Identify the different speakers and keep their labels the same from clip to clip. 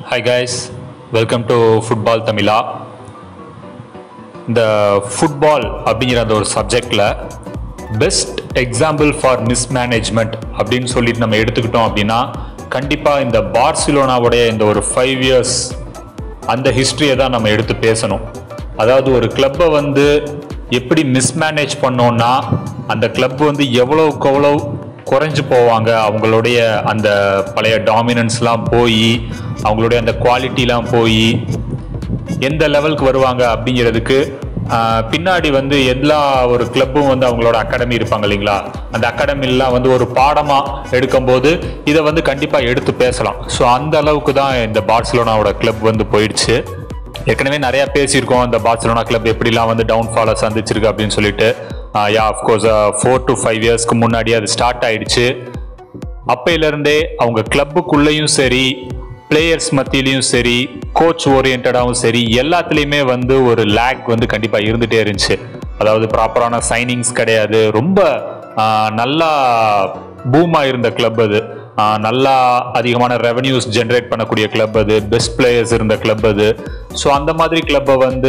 Speaker 1: hi guys welcome to football Tamizha இந்த football அப்படிங்கிற அந்த ஒரு சப்ஜெக்டில் பெஸ்ட் எக்ஸாம்பிள் ஃபார் மிஸ்மேனேஜ்மெண்ட் அப்படின்னு சொல்லிட்டு நம்ம எடுத்துக்கிட்டோம் அப்படின்னா கண்டிப்பாக இந்த பார்சிலோனாவுடைய இந்த ஒரு ஃபைவ் இயர்ஸ் அந்த ஹிஸ்ட்ரியை தான் நம்ம எடுத்து பேசணும் அதாவது ஒரு கிளப்பை வந்து எப்படி மிஸ்மேனேஜ் பண்ணோம்னா அந்த கிளப் வந்து எவ்வளவுக்கு எவ்வளோ குறைஞ்சு போவாங்க அவங்களுடைய அந்த பழைய டாமினன்ஸ்லாம் போய் அவங்களுடைய அந்த குவாலிட்டிலாம் போய் எந்த லெவலுக்கு வருவாங்க அப்படிங்கிறதுக்கு ஆஹ், பின்னாடி வந்து எல்லா ஒரு கிளப்பும் வந்து அவங்களோட அகாடமி இருப்பாங்க இல்லைங்களா அந்த அகாடமிலாம் வந்து ஒரு பாடமா எடுக்கும்போது இதை வந்து கண்டிப்பா எடுத்து பேசலாம் ஸோ அந்த அளவுக்கு தான் இந்த பார்சிலோனாவோட கிளப் வந்து போயிடுச்சு ஏற்கனவே நிறைய பேசியிருக்கோம் இந்த பார்சிலோனா கிளப் எப்படிலாம் வந்து டவுன்ஃபாலை சந்திச்சிருக்கு அப்படின்னு சொல்லிட்டு yeah of course four to five இயர்ஸ்க்கு முன்னாடி அது ஸ்டார்ட் ஆயிடுச்சு அப்பையிலிருந்தே அவங்க கிளப்புக்குள்ளேயும் சரி பிளேயர்ஸ் மத்தியிலையும் சரி கோச் ஓரியன்டாகவும் சரி எல்லாத்துலேயுமே வந்து ஒரு லேக் வந்து கண்டிப்பாக இருந்துகிட்டே இருந்துச்சு அதாவது ப்ராப்பரான சைனிங்ஸ் கிடையாது ரொம்ப ஆஹ், நல்லா பூமாக இருந்த கிளப் அது ஆஹ், நல்லா அதிகமான ரெவன்யூஸ் ஜென்ரேட் பண்ணக்கூடிய கிளப் அது பெஸ்ட் பிளேயர்ஸ் இருந்த கிளப் அது ஸோ அந்த மாதிரி கிளப்பை வந்து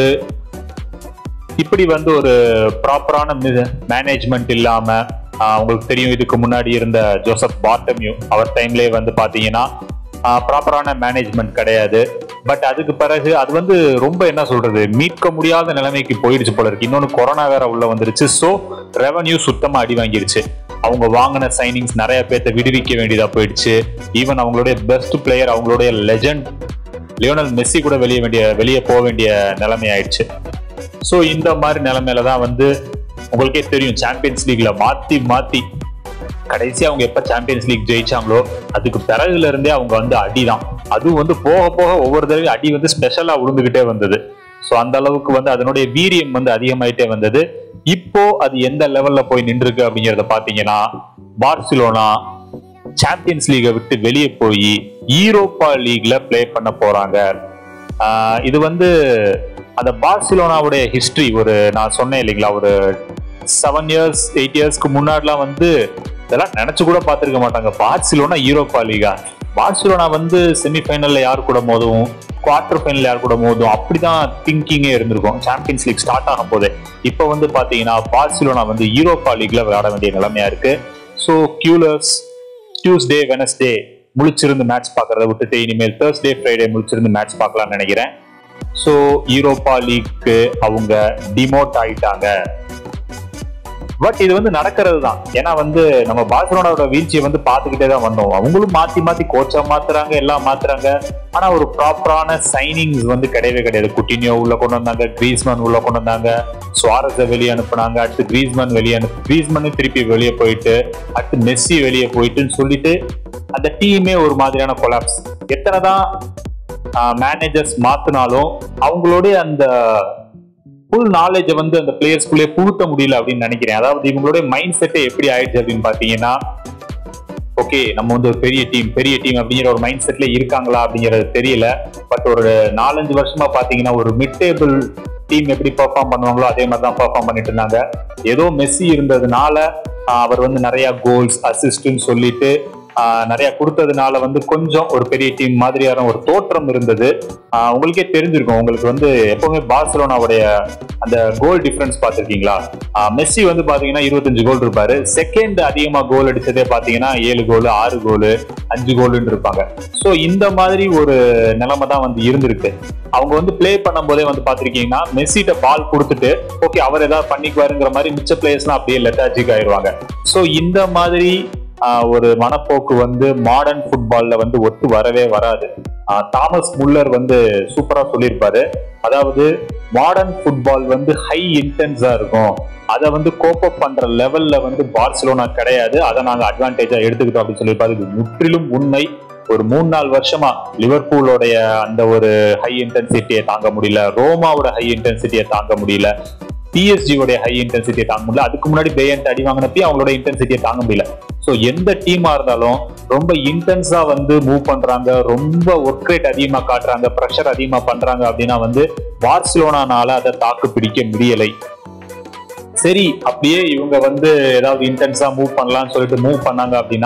Speaker 1: இப்படி வந்து ஒரு ப்ராப்பரான மேனேஜ்மெண்ட் இல்லாம ஆஹ், உங்களுக்கு தெரியும் இதுக்கு முன்னாடி இருந்த ஜோசப் பாட்டமியூ அவர் டைம்லேயே வந்து பாத்தீங்கன்னா ப்ராப்பரான மேனேஜ்மெண்ட் கிடையாது பட் அதுக்கு பிறகு அது வந்து ரொம்ப என்ன சொல்றது மீட்க முடியாத நிலைமைக்கு போயிடுச்சு போல இருக்கு இன்னொன்று கொரோனா வேற உள்ள வந்துருச்சு ஸோ ரெவன்யூ சுத்தமா அடி வாங்கிருச்சு அவங்க வாங்கின சைனிங்ஸ் நிறைய பேர்த்த விடுவிக்க வேண்டியதா போயிடுச்சு ஈவன் அவங்களுடைய பெஸ்ட் பிளேயர் அவங்களுடைய லெஜண்ட் லியோனல் மெஸ்ஸி கூட வெளியே வேண்டிய வெளியே போக வேண்டிய நிலைமை ஆயிடுச்சு ஸோ இந்த மாதிரி நிலைமையில தான் வந்து உங்களுக்கே தெரியும் சாம்பியன்ஸ் லீக்ல மாத்தி மாத்தி கடைசி அவங்க எப்ப சாம்பியன்ஸ் லீக் ஜெயிச்சாங்களோ அதுக்கு பிறகுல இருந்தே அவங்க வந்து அடிதான் அதுவும் வந்து போக போக ஒவ்வொரு தடவையும் அடி வந்து ஸ்பெஷலா விழுந்துகிட்டே வந்தது ஸோ அந்த அளவுக்கு வந்து அதனுடைய வீரியம் வந்து அதிகமாயிட்டே வந்தது இப்போ அது எந்த லெவல்ல போய் நின்றுருக்கு அப்படிங்கறத பாத்தீங்கன்னா பார்சிலோனா சாம்பியன்ஸ் லீகை விட்டு வெளியே போய் ஈரோப்பா லீக்ல ப்ளே பண்ண போறாங்க ஆஹ் இது வந்து அந்த பார்சிலோனாவுடைய ஹிஸ்டரி ஒரு நான் சொன்னேன் இல்லைங்களா ஒரு செவன் இயர்ஸ் எயிட் இயர்ஸ்க்கு முன்னாடிலாம் வந்து இதெல்லாம் நினைச்சு கூட பார்த்துருக்க மாட்டாங்க பார்சிலோனா யூரோப்பா லீகா பார்சிலோனா வந்து செமிஃபைனல்ல யார் கூட மோதும் குவார்டர் ஃபைனல் யார் கூட மோதும் அப்படிதான் திங்கிங்கே இருந்திருக்கும் சாம்பியன்ஸ் லீக் ஸ்டார்ட் ஆகும் போதே இப்போ வந்து பாத்தீங்கன்னா பார்சிலோனா வந்து யூரோப்பா லீக்ல விளையாட வேண்டிய நிலைமையா இருக்கு ஸோ கியூலர்ஸ் டியூஸ்டே வெனஸ்டே முழிச்சிருந்து மேட்ச் பார்க்கறத விட்டுட்டு இனிமேல் தேர்ஸ்டே ஃப்ரைடே முழிச்சிருந்து மேட்ச் பார்க்கலாம்னு நினைக்கிறேன் ஸோ யூரோப்பா லீக்கு அவங்க டிமோட் ஆயிட்டாங்க பட் இது வந்து நடக்கிறது தான் ஏன்னா வந்து நம்ம பார்சலோனாவோட வீழ்ச்சியை வந்து பார்த்துக்கிட்டே தான் வந்தோம் அவங்களும் மாத்தி மாத்தி கோச்சா மாத்துறாங்க எல்லாம் மாத்துறாங்க ஆனா ஒரு ப்ராப்பரான சைனிங்ஸ் வந்து கிடையவே கிடையாது குட்டினியோ உள்ள கொண்டு வந்தாங்க கிரீஸ்மன் உள்ள கொண்டு வந்தாங்க சுவாரஸை வெளியே அனுப்புனாங்க அடுத்து கிரீஸ்மன் வெளியே அனுப்பு கிரீஸ்மன் திருப்பி வெளியே போயிட்டு அடுத்து மெஸ்ஸி வெளியே போயிட்டுன்னு சொல்லிட்டு அந்த டீமே ஒரு மாதிரியான கொலாப்ஸ் எத்தனை தான் மேனேஜர்ஸ் மாத்தினாலும் அவங்களுடைய அந்த ஃபுல் நாலேஜை வந்து அந்த பிளேயர்ஸ்குள்ளே புகுத்த முடியல அப்படின்னு நினைக்கிறேன் அதாவது இவங்களுடைய மைண்ட் செட்டே எப்படி ஆயிடுச்சு அப்படின்னு பாத்தீங்கன்னா ஓகே நம்ம வந்து ஒரு பெரிய டீம் பெரிய டீம் அப்படிங்கிற ஒரு மைண்ட் செட்ல இருக்காங்களா அப்படிங்கிறது தெரியல பட் ஒரு நாலஞ்சு வருஷமா பாத்தீங்கன்னா ஒரு மிட் டேபிள் டீம் எப்படி பெர்ஃபார்ம் பண்ணுவாங்களோ அதே மாதிரி தான் பெர்ஃபார்ம் பண்ணிட்டு இருந்தாங்க ஏதோ மெஸ்ஸி இருந்ததுனால ஆஹ், அவர் வந்து நிறைய கோல்ஸ் அசிஸ்ட்னு சொல்லிட்டு ஆஹ், நிறைய கொடுத்ததுனால வந்து கொஞ்சம் ஒரு பெரிய டீம் மாதிரியான ஒரு தோற்றம் இருந்தது ஆஹ், உங்களுக்கே தெரிஞ்சிருக்கும் உங்களுக்கு வந்து எப்பவுமே பார்சலோனாவுடைய அந்த கோல் டிஃபரன்ஸ் பார்த்துருக்கீங்களா மெஸ்ஸி வந்து பாத்தீங்கன்னா இருபத்தஞ்சு கோல் இருப்பாரு செகண்ட் அதிகமா கோல் அடிச்சதே பாத்தீங்கன்னா ஏழு கோல் ஆறு கோல் அஞ்சு கோல்னு இருப்பாங்க ஸோ இந்த மாதிரி ஒரு நிலைமை தான் வந்து இருந்திருக்கு அவங்க வந்து ப்ளே பண்ணும்போதே வந்து பாத்திருக்கீங்கன்னா மெஸ்ஸிட்ட பால் கொடுத்துட்டு ஓகே அவர் ஏதாவது பண்ணிக்குவாருங்கிற மாதிரி மிச்ச பிளேயர்ஸ்லாம் அப்படியே லெத்தாஜிக் ஆயிடுவாங்க ஸோ இந்த மாதிரி ஆஹ், ஒரு மனப்போக்கு வந்து மாடர்ன் ஃபுட்பால்ல வந்து ஒத்து வரவே வராது ஆஹ், தாமஸ் முல்லர் வந்து சூப்பரா சொல்லியிருப்பாரு அதாவது மாடர்ன் ஃபுட்பால் வந்து ஹை இன்டென்ஸா இருக்கும் அதை வந்து கோப்பப் பண்ற லெவல்ல வந்து பார்சிலோனா கிடையாது அதை நாங்க அட்வான்டேஜா எடுத்துக்கிட்டோம் அப்படின்னு சொல்லியிருப்பாரு இது முற்றிலும் உண்மை ஒரு மூணு நாலு வருஷமா லிவர்பூலோடைய அந்த ஒரு ஹை இன்டென்சிட்டியை தாங்க முடியல ரோமாவோட ஹை இன்டென்சிட்டியை தாங்க முடியல PSG உடைய ஹை இன்டென்சிட்டியை தாங்க முடியல அதுக்கு முன்னாடி பேயன்ட் அடி வாங்கினப்பயும் அவங்களோட இன்டென்சிட்டியை தாங்க முடியல ஸோ எந்த டீமா இருந்தாலும் ரொம்ப இன்டென்ஸா வந்து மூவ் பண்றாங்க ரொம்ப ஒர்க் ரேட் அதிகமா காட்டுறாங்க ப்ரெஷர் அதிகமா பண்றாங்க அப்படின்னா வந்து பார்சிலோனானால அதை தாக்கு பிடிக்க முடியலை சரி அப்படியே இவங்க வந்து ஏதாவது இன்டென்ஸா மூவ் பண்ணலாம்னு சொல்லிட்டு மூவ் பண்ணாங்க அப்படின்னா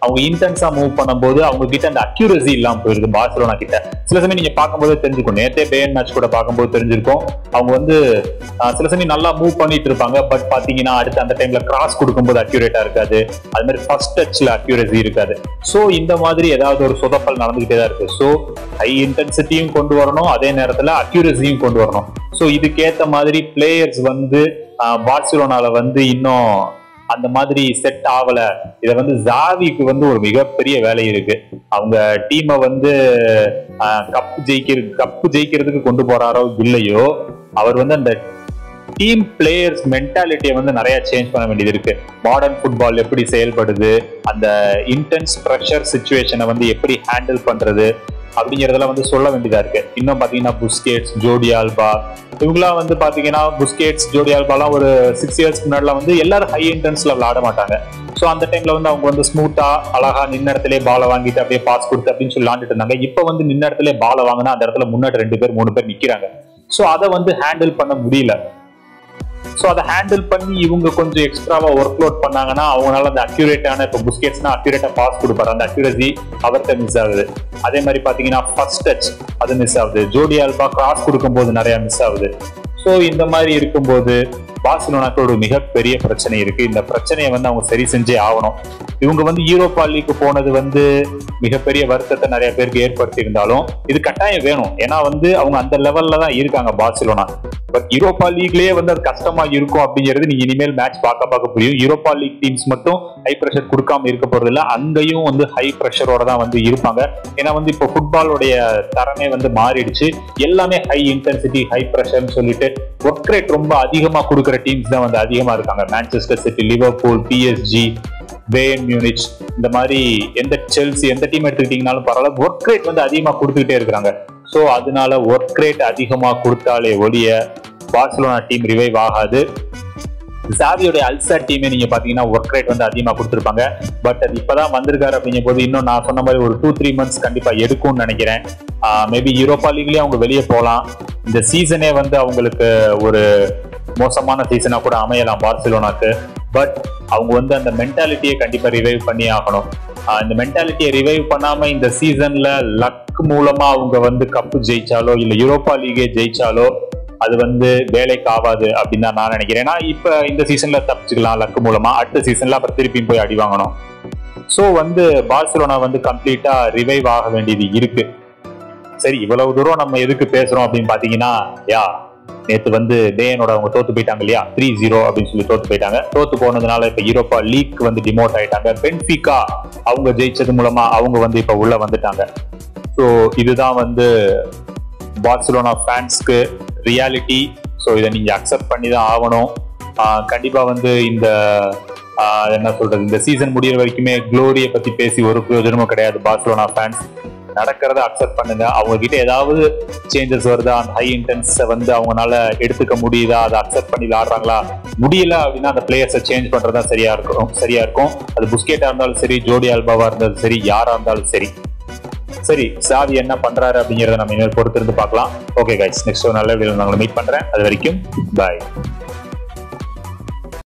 Speaker 1: அவங்க இன்டென்ஸா மூவ் பண்ணும்போது அவங்க கிட்ட அந்த அக்யூரசி இல்லாம போயிருது பார்சலோனா கிட்ட சில சமயம் நீங்க பார்க்கும்போது தெரிஞ்சுக்கும் நேத்தே பேன் மேட்ச் கூட பார்க்கும்போது தெரிஞ்சிருக்கும் அவங்க வந்து ஆஹ், சில சமயம் நல்லா மூவ் பண்ணிட்டு இருப்பாங்க பட் பாத்தீங்கன்னா அடுத்து அந்த டைம்ல கிராஸ் கொடுக்கும்போது அக்யூரேட்டா இருக்காது அது மாதிரி ஃபர்ஸ்ட் டச்ல அக்யூரசி இருக்காது சோ இந்த மாதிரி ஏதாவது ஒரு சொதப்பல் நடந்துகிட்டே தான் இருக்கு சோ ஹை இன்டென்சிட்டியும் கொண்டு வரணும் அதே நேரத்துல அக்யூரசியும் கொண்டு வரணும் சோ இதுக்கேத்த மாதிரி பிளேயர்ஸ் வந்து ஆஹ், பார்சிலோனால வந்து இன்னும் அந்த மாதிரி செட் ஆகல இத வந்து ஜாவிக்கு வந்து ஒரு மிகப்பெரிய வேலை இருக்கு அவங்க டீமை வந்து கப் ஜெயிக்கிற கப்பு ஜெயிக்கிறதுக்கு கொண்டு போறாரோ இல்லையோ அவர் வந்து அந்த டீம் பிளேயர்ஸ் மென்டாலிட்டியை வந்து நிறைய சேஞ்ச் பண்ண வேண்டியது இருக்கு மாடர்ன் ஃபுட்பால் எப்படி செயல்படுது அந்த இன்டென்ஸ் ப்ரெஷர் சுச்சுவேஷனை வந்து எப்படி ஹேண்டில் பண்றது அப்படிங்கறதெல்லாம் வந்து சொல்ல வேண்டியதா இருக்கு இன்னும் பாத்தீங்கன்னா புஸ்கேட்ஸ் ஜோடி ஆல்பா இவங்களாம் வந்து பாத்தீங்கன்னா புஸ்கேட்ஸ் ஜோடி ஆல்பாலாம் ஒரு சிக்ஸ் இயர்ஸ்க்கு முன்னாடிலாம் வந்து எல்லாரும் ஹை இன்டென்ஸ்ல விளையாட மாட்டாங்க ஸோ அந்த டைம்ல வந்து அவங்க வந்து ஸ்மூத்தா அழகா நின்ன இடத்துல பாலை வாங்கிட்டு அப்படியே பாஸ் கொடுத்து அப்படின்னு சொல்லி விளாண்டுட்டு இருந்தாங்க இப்போ வந்து நின்ன இடத்துல பாலை வாங்கினா அந்த இடத்துல முன்னாடி ரெண்டு பேர் மூணு பேர் நிக்கிறாங்க ஸோ அதை வந்து ஹேண்டில் பண்ண முடியல ஸோ அதை ஹேண்டில் பண்ணி இவங்க கொஞ்சம் எக்ஸ்ட்ராவா ஒர்க் லோட் பண்ணாங்கன்னா அவங்களால அந்த அக்யூரேட்டான இப்போ புஸ்கெட்ஸ்னா அக்யூரேட்டா பாஸ் கொடுப்பாரு அந்த அக்யூரசி அவர்கிட்ட மிஸ் ஆகுது அதே மாதிரி பாத்தீங்கன்னா ஃபர்ஸ்ட் டச் அது மிஸ் ஆகுது ஜோடி ஆல்பா கிராஸ் கொடுக்கும்போது நிறைய மிஸ் ஆகுது ஸோ இந்த மாதிரி இருக்கும்போது பார்சிலோனாக்கு ஒரு மிகப்பெரிய பிரச்சனை இருக்கு இந்த பிரச்சனையை வந்து அவங்க சரி செஞ்சே ஆகணும் இவங்க வந்து யூரோப்பா லீக் போனது வந்து மிகப்பெரிய வருத்தத்தை நிறைய பேருக்கு ஏற்படுத்தி இருந்தாலும் இது கட்டாயம் வேணும் ஏன்னா வந்து அவங்க அந்த லெவல்ல தான் இருக்காங்க பார்சிலோனா பட் யூரோப்பா லீக்லயே வந்து அது கஷ்டமா இருக்கும் அப்படிங்கிறது நீங்க இனிமேல் மேட்ச் பார்க்க பார்க்க புரியும் யூரோப்பா லீக் டீம்ஸ் மட்டும் ஹை ப்ரெஷர் கொடுக்காம இருக்க போறது இல்ல அங்கேயும் வந்து ஹை ப்ரெஷரோட தான் வந்து இருப்பாங்க ஏன்னா வந்து இப்போ ஃபுட்பாலோடைய தரமே வந்து மாறிடுச்சு எல்லாமே ஹை இன்டென்சிட்டி ஹை ப்ரெஷர்னு சொல்லிட்டு ஒர்க் ரேட் ரொம்ப அதிகமா கொடுக்குற டீம்ஸ் தான் வந்து அதிகமா இருக்காங்க Manchester City Liverpool PSG Bayern Munich இந்த மாதிரி எந்த செல்சி எந்த டீம் எடுத்துக்கிட்டீங்கனாலும் பரவாயில்ல ஒர்க் ரேட் வந்து அதிகமா கொடுத்துக்கிட்டே இருக்கிறாங்க ஸோ அதனால ஒர்க் ரேட் அதிகமா கொடுத்தாலே ஒழிய பார்சலோனா டீம் ரிவைவ் ஆகாது ஜாவியோட அல்சா டீமே நீங்க பாத்தீங்கன்னா ஒர்க் ரேட் வந்து அதிகமா கொடுத்துருப்பாங்க பட் அது இப்பதான் வந்திருக்காரு அப்படிங்கும் போது இன்னும் நான் சொன்ன மாதிரி ஒரு டூ த்ரீ மந்த்ஸ் கண்டிப்பா எடுக்கும்னு நினைக்கிறேன் மேபி யூரோப்பா லீக்லயே அவங்க வெளியே போகலாம் இந்த சீசனே வந்து அவங்களுக்கு ஒரு மோசமான சீசனா கூட அமையலாம் பார்சிலோனாக்கு பட் அவங்க வந்து அந்த மென்டாலிட்டியை கண்டிப்பா ரிவைவ் பண்ணி ஆகணும் ஆஹ் இந்த மென்டாலிட்டியை ரிவைவ் பண்ணாம இந்த சீசன்ல லக் மூலமா அவங்க வந்து கப்பு ஜெயிச்சாலோ இல்ல யூரோப்பா லீகே ஜெயிச்சாலோ அது வந்து வேலைக்கு ஆகாது அப்படின்னு தான் நான் நினைக்கிறேன் ஏன்னா இப்ப இந்த சீசன்ல தப்பிச்சுக்கலாம் லக்கு மூலமா அடுத்த சீசன்ல அப்புறம் திருப்பியும் போய் அடி வாங்கணும் ஸோ வந்து பார்சிலோனா வந்து கம்ப்ளீட்டா ரிவைவ் ஆக வேண்டியது இருக்கு சரி இவ்வளவு தூரம் நம்ம எதுக்கு பேசுறோம் அப்படின்னு பாத்தீங்கன்னா யா நேத்து வந்து பேயனோட அவங்க தோத்து போயிட்டாங்க இல்லையா த்ரீ ஜீரோ அப்படின்னு சொல்லி தோத்து போயிட்டாங்க தோத்து போனதுனால இப்ப யூரோப்பா லீக் வந்து டிமோட் ஆயிட்டாங்க பென்பிகா அவங்க ஜெயிச்சது மூலமா அவங்க வந்து இப்ப உள்ள வந்துட்டாங்க ஸோ இதுதான் வந்து பார்சிலோனா ஃபேன்ஸ்க்கு ரியாலிட்டி ஸோ இதை நீங்க அக்செப்ட் பண்ணி தான் ஆகணும் ஆஹ் கண்டிப்பா வந்து இந்த ஆஹ் என்ன சொல்றது இந்த சீசன் முடியிற வரைக்குமே க்ளோரியை பத்தி பேசி ஒரு பிரயோஜனமும் கிடையாது பார்சிலோனா ஃபேன்ஸ் நடக்கிறத அக்செப்ட் பண்ணுங்க அவங்க கிட்ட ஏதாவது சேஞ்சஸ் வருதா அந்த ஹை இன்டென்ஸை வந்து அவங்களால எடுத்துக்க முடியுதா அதை அக்செப்ட் பண்ணி விளாடுறாங்களா முடியல அப்படின்னா அந்த பிளேயர்ஸை சேஞ்ச் பண்றதா சரியா இருக்கும் சரியா இருக்கும் அது புஸ்கெட்டா இருந்தாலும் சரி ஜோடி ஆல்பாவா இருந்தாலும் சரி யாரா இருந்தாலும் சரி சரி சாவி என்ன பண்றாரு அப்படிங்கறத நம்ம இனிமேல் பொறுத்திருந்து பார்க்கலாம் ஓகே கைஸ் நெக்ஸ்ட் ஒரு நல்ல வீடியோ நான் உங்களை மீட் பண்றேன் அது வரைக்கும் பாய்